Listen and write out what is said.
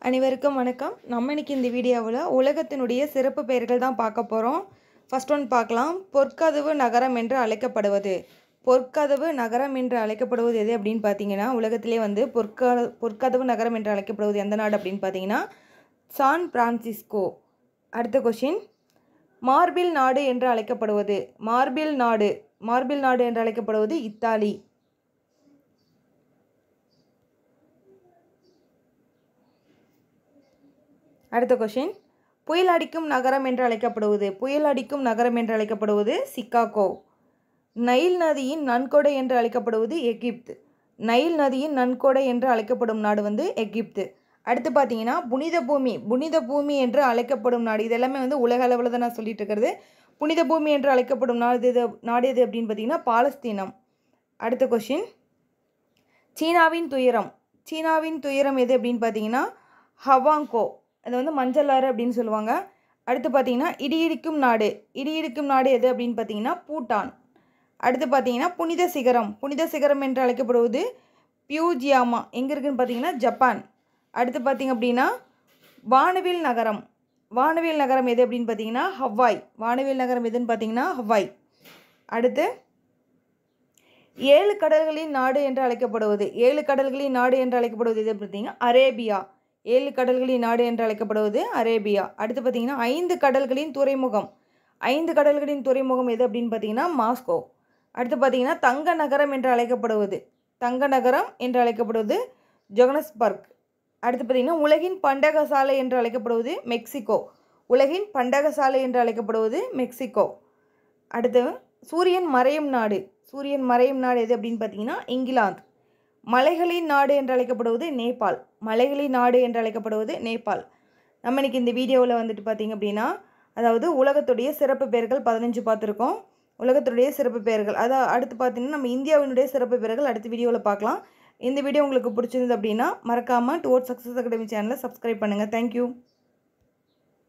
அனைவருக்கும் வணக்கம் நம்ம இன்னைக்கு இந்த வீடியோவில் உலகத்தினுடைய சிறப்பு பெயர்கள் தான் பார்க்க போகிறோம் ஃபர்ஸ்ட் ஒன் பார்க்கலாம் பொற்கதவு நகரம் என்று அழைக்கப்படுவது பொற்கதவு நகரம் என்று அழைக்கப்படுவது எது அப்படின்னு பார்த்தீங்கன்னா உலகத்திலே வந்து பொற்க பொற்கதவு நகரம் என்று அழைக்கப்படுவது எந்த நாடு அப்படின்னு பார்த்தீங்கன்னா சான் பிரான்சிஸ்கோ அடுத்த கொஷின் மார்பில் நாடு என்று அழைக்கப்படுவது மார்பில் நாடு மார்பில் நாடு என்று அழைக்கப்படுவது இத்தாலி அடுத்த கொஷின் புயல் அடிக்கும் நகரம் என்று அழைக்கப்படுவது புயல் அடிக்கும் நகரம் என்று அழைக்கப்படுவது சிக்காகோ நைல் நதியின் நன்கொடை என்று அழைக்கப்படுவது எகிப்து நைல் நதியின் நன்கொடை என்று அழைக்கப்படும் நாடு வந்து எகிப்து அடுத்து பார்த்தீங்கன்னா புனித பூமி புனித பூமி என்று அழைக்கப்படும் நாடு இது எல்லாமே வந்து உலக அளவில் தான் நான் சொல்லிட்டு இருக்கிறது புனித பூமி என்று அழைக்கப்படும் நாடு எது நாடு எது அப்படின்னு பார்த்தீங்கன்னா பாலஸ்தீனம் அடுத்த கொஷின் சீனாவின் துயரம் சீனாவின் துயரம் எது அப்படின்னு பார்த்தீங்கன்னா ஹவாங்கோ அது வந்து மஞ்சள் ஆறு அப்படின்னு சொல்லுவாங்க அடுத்து பார்த்தீங்கன்னா இடி இடிக்கும் நாடு இடி இடிக்கும் நாடு எது அப்படின்னு பார்த்தீங்கன்னா பூட்டான் அடுத்து பார்த்தீங்கன்னா புனித சிகரம் புனித சிகரம் என்று அழைக்கப்படுவது பியூஜியாமா எங்கே இருக்குன்னு பார்த்தீங்கன்னா ஜப்பான் அடுத்து பார்த்தீங்க அப்படின்னா வானவில் நகரம் வானவில் நகரம் எது அப்படின்னு பார்த்தீங்கன்னா ஹவாய் வானவில் நகரம் எதுன்னு பார்த்தீங்கன்னா ஹவாய் அடுத்து ஏழு கடல்களின் நாடு என்று அழைக்கப்படுவது ஏழு கடல்களின் நாடு என்று அழைக்கப்படுவது எது பார்த்தீங்கன்னா அரேபியா ஏழு கடல்களின் நாடு என்று அழைக்கப்படுவது அரேபியா அடுத்து பார்த்தீங்கன்னா ஐந்து கடல்களின் துறைமுகம் ஐந்து கடல்களின் துறைமுகம் எது அப்படின்னு பார்த்தீங்கன்னா மாஸ்கோ அடுத்து பார்த்தீங்கன்னா தங்க நகரம் என்று அழைக்கப்படுவது தங்க நகரம் என்று அழைக்கப்படுவது ஜொகனஸ்பர்க் அடுத்து பார்த்தீங்கன்னா உலகின் பண்டகசாலை என்று அழைக்கப்படுவது மெக்சிகோ உலகின் பண்டகசாலை என்று அழைக்கப்படுவது மெக்சிகோ அடுத்து சூரியன் மறையும் நாடு சூரியன் மறையும் நாடு எது அப்படின்னு பார்த்தீங்கன்னா இங்கிலாந்து மலைகளின் நாடு என்று அழைக்கப்படுவது நேபாள் மலைகளின் நாடு என்று அழைக்கப்படுவது நேபாள் நம்ம இன்னைக்கு இந்த வீடியோவில் வந்துட்டு பார்த்தீங்க அப்படின்னா அதாவது உலகத்துடைய சிறப்பு பெயர்கள் பதினஞ்சு பார்த்துருக்கோம் உலகத்துடைய சிறப்பு பெயர்கள் அதாவது அடுத்து பார்த்தீங்கன்னா நம்ம இந்தியாவினுடைய சிறப்பு பெயர்கள் அடுத்த வீடியோவில் பார்க்கலாம் இந்த வீடியோ உங்களுக்கு பிடிச்சிருந்தது அப்படின்னா மறக்காமல் டுவோர்ட் சக்ஸஸ் அகாடமி சேனலை சப்ஸ்கிரைப் பண்ணுங்கள் தேங்க்யூ